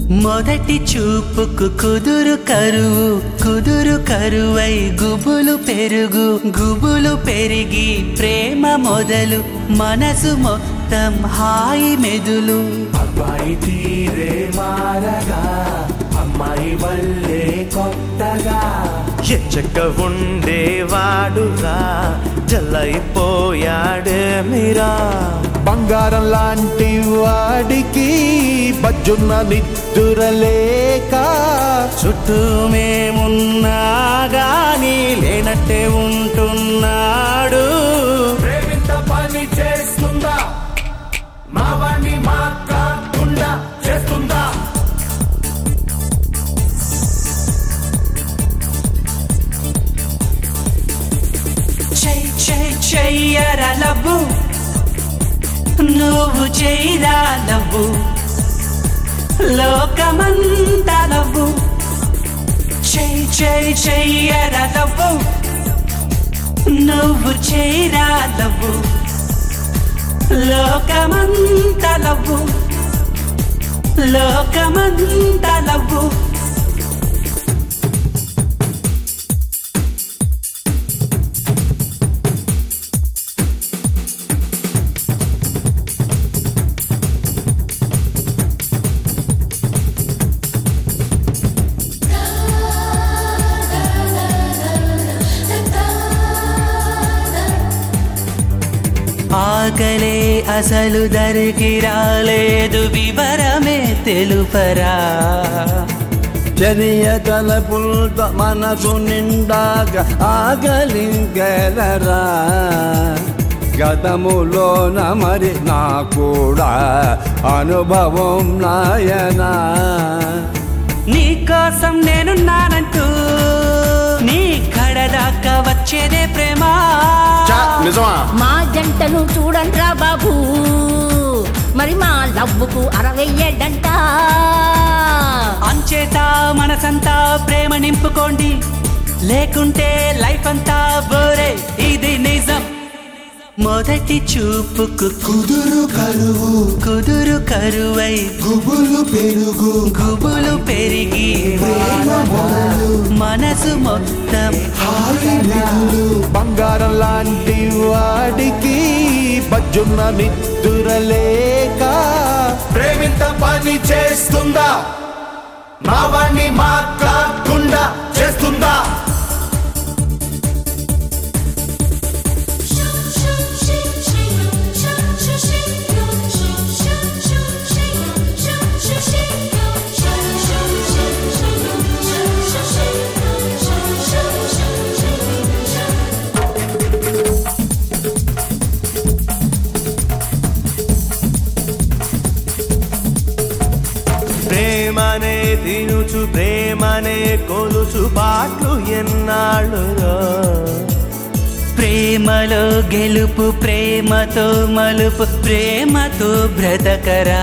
మొదటి చూపుకు కుదురు కరువు కుదురు కరువై గుబులు పెరుగు గుబులు పెరిగి ప్రేమ మొదలు మనసు మొత్తం హాయి మెదులు అబ్బాయి తీరే మారగా అమ్మాయి వల్లే కొత్తగా ఎచ్చక ఉండేవాడుగా జల్లైపోయాడే మీరా బంగారం లాంటి వాడికి బజ్జున్న నిద్దురలేక చుట్టూ మేమున్నా గాని లేనట్టే ఉంటున్నాడు ప్రేమింత పని చేస్తుందా మా వాణ్ణి మా కాకుండా చేస్తుందా చెయ్ చెయ్ చెయ్యరా లవ్వు నువ్వు చెయ్యరా లవ్వు లోకమంతా లవ్వు చెయ్ చెయ్ చెయ్యరా లవ్వు నువ్వు చెయ్యరా లవ్వు లోకమంతా లవ్వు లోకమంతా లవ్వు ఆకలే అసలు దరికి రాలేదు వివరమే తెలుపరా చనియ తలపుల్త మనసు నిండాక ఆగలింగలరా గతములోన మరి నా కూడా అనుభవం నాయనా నీకోసం నేనున్నానంటూ నీ కడదాకా వచ్చేదే ప్రేమ నిజమా మా జంటను చూడండిరా బాబు మరి మా లవ్వుకు అరవై ఏడంట అంచేత మనసంతా ప్రేమ నింపుకోండి లేకుంటే లైఫ్ అంతా బోరే ఇది నిజం మొదటి చూపుకు కుదురు కరువు కుదురు కరువై గుబులు పెరుగు గుబులు పెరిగి మనసు మొత్తం హాయి మెదులు బంగారం లాంటి వాడికి బజ్జున్న నిద్దురలేక ప్రేమింత పని చేస్తుందా మా వాణ్ణి మా కాకుండా చేస్తుందా ప్రేమనే తినుచు ప్రేమనే కొలుచు పాటలు ఎన్నాళ్ళురో ప్రేమలో గెలుపు ప్రేమతో మలుపు ప్రేమతో బ్రతకరా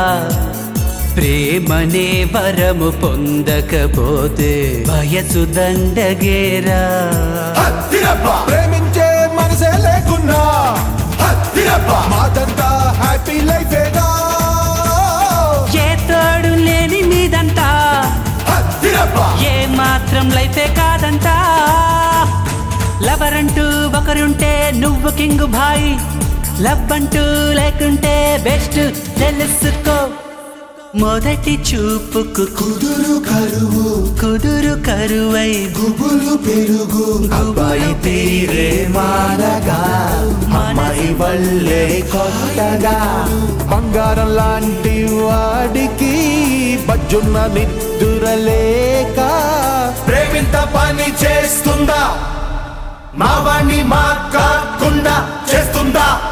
ప్రేమనే వరము పొందకపోతే వయసు దండగేరా హత్తిరబ్బా ప్రేమించే మనసే లేకున్నా హత్తిరబ్బా మాదంతా హ్యాపీ లైఫేగా ఏ తోడు లేని మీదంతా హత్తిరబ్బా ఏ మాత్రం లైఫే కాదంతా లవర్ అంటూ ఒకరుంటే నువ్వు కింగ్ భాయ్ లవ్ అంటూ లేకుంటే బెస్ట్ తెలుసుకో మొదటి చూపుకు కుదురు కరువు కుదురు కరువై గుబులు పెరుగు గుబులు తీరే మారగా అమ్మాయి వల్లే కొత్తగా బంగారం లాంటి వాడికి బజ్జున్న నిద్దురలేక ప్రేమింత పని చేస్తుందా మా వాణ్ణి మా కాకుండా చేస్తుందా